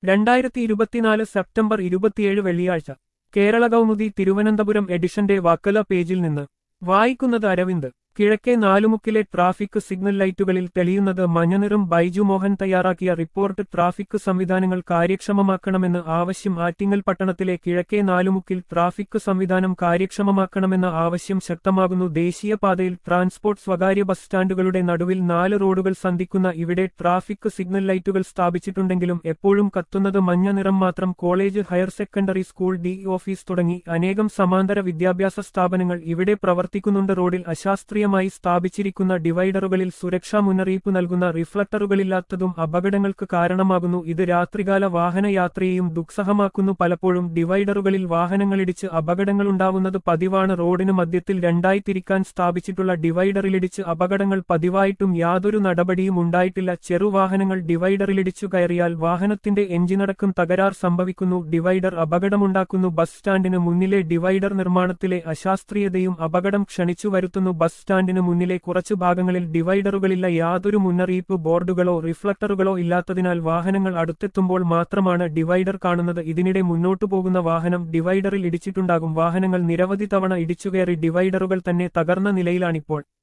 രണ്ടായിരത്തി ഇരുപത്തിനാല് സെപ്റ്റംബർ ഇരുപത്തിയേഴ് വെള്ളിയാഴ്ച കേരള കൗമുദി തിരുവനന്തപുരം എഡിഷന്റെ വാക്കല പേജിൽ നിന്ന് വായിക്കുന്നത് അരവിന്ദ് കിഴക്കേ നാലുമുക്കിലെ ട്രാഫിക് സിഗ്നൽ ലൈറ്റുകളിൽ തെളിയുന്നത് മഞ്ഞനിറും ബൈജു മോഹൻ തയ്യാറാക്കിയ റിപ്പോർട്ട് ട്രാഫിക് സംവിധാനങ്ങൾ കാര്യക്ഷമമാക്കണമെന്ന് ആവശ്യം ആറ്റിങ്ങൽ പട്ടണത്തിലെ കിഴക്കേ നാലുമുക്കിൽ ട്രാഫിക് സംവിധാനം കാര്യക്ഷമമാക്കണമെന്ന ആവശ്യം ശക്തമാകുന്നു ദേശീയപാതയിൽ ട്രാൻസ്പോർട്ട് സ്വകാര്യ ബസ് സ്റ്റാൻഡുകളുടെ നടുവിൽ നാല് റോഡുകൾ സന്ധിക്കുന്ന ഇവിടെ ട്രാഫിക് സിഗ്നൽ ലൈറ്റുകൾ സ്ഥാപിച്ചിട്ടുണ്ടെങ്കിലും എപ്പോഴും കത്തുന്നത് മഞ്ഞ നിറം മാത്രം college higher secondary school D office തുടങ്ങി അനേകം സമാന്തര വിദ്യാഭ്യാസ സ്ഥാപനങ്ങൾ ഇവിടെ പ്രവർത്തിക്കുന്നുണ്ട് റോഡിൽ അശാസ്ത്രീയമായി സ്ഥാപിച്ചിരിക്കുന്ന ഡിവൈഡറുകളിൽ സുരക്ഷാ മുന്നറിയിപ്പ് നൽകുന്ന റിഫ്ലക്ടറുകളില്ലാത്തതും അപകടങ്ങൾക്ക് കാരണമാകുന്നു ഇത് രാത്രികാല വാഹനയാത്രയെയും ദുസ്സഹമാക്കുന്നു പലപ്പോഴും ഡിവൈഡറുകളിൽ വാഹനങ്ങളിടിച്ച് അപകടങ്ങളുണ്ടാവുന്നത് പതിവാണ് റോഡിന് മധ്യത്തിൽ രണ്ടായി തിരിക്കാൻ സ്ഥാപിച്ചിട്ടുള്ള ഡിവൈഡറിലിടിച്ച് അപകടങ്ങൾ പതിവായിട്ടും യാതൊരു നടപടിയും ഉണ്ടായിട്ടില്ല ചെറുവാഹനങ്ങൾ ഡിവൈഡറിലിടിച്ചു കയറിയാൽ വാഹനത്തിന്റെ എഞ്ചിനടക്കം തകരാർ സംഭവിക്കുന്നു ഡിവൈഡർ അപകടമുണ്ടാക്കുന്നു ബസ് സ്റ്റാൻഡിന് മുന്നിലെ ഡിവൈഡർ നിർമ്മാണത്തിലെ അശാസ്ത്രീയതയും അപകടം ക്ഷണിച്ചു വരുത്തുന്നു ബസ് സ്റ്റാൻഡിന് മുന്നിലെ കുറച്ചു ഭാഗങ്ങളിൽ ഡിവൈഡറുകളില്ല യാതൊരു മുന്നറിയിപ്പ് ബോർഡുകളോ റിഫ്ലക്ടറുകളോ ഇല്ലാത്തതിനാൽ വാഹനങ്ങൾ അടുത്തെത്തുമ്പോൾ മാത്രമാണ് ഡിവൈഡർ കാണുന്നത് ഇതിനിടെ മുന്നോട്ടു പോകുന്ന വാഹനം ഡിവൈഡറിൽ ഇടിച്ചിട്ടുണ്ടാകും വാഹനങ്ങൾ നിരവധി തവണ ഇടിച്ചുകയറി ഡിവൈഡറുകൾ തന്നെ തകർന്ന നിലയിലാണിപ്പോൾ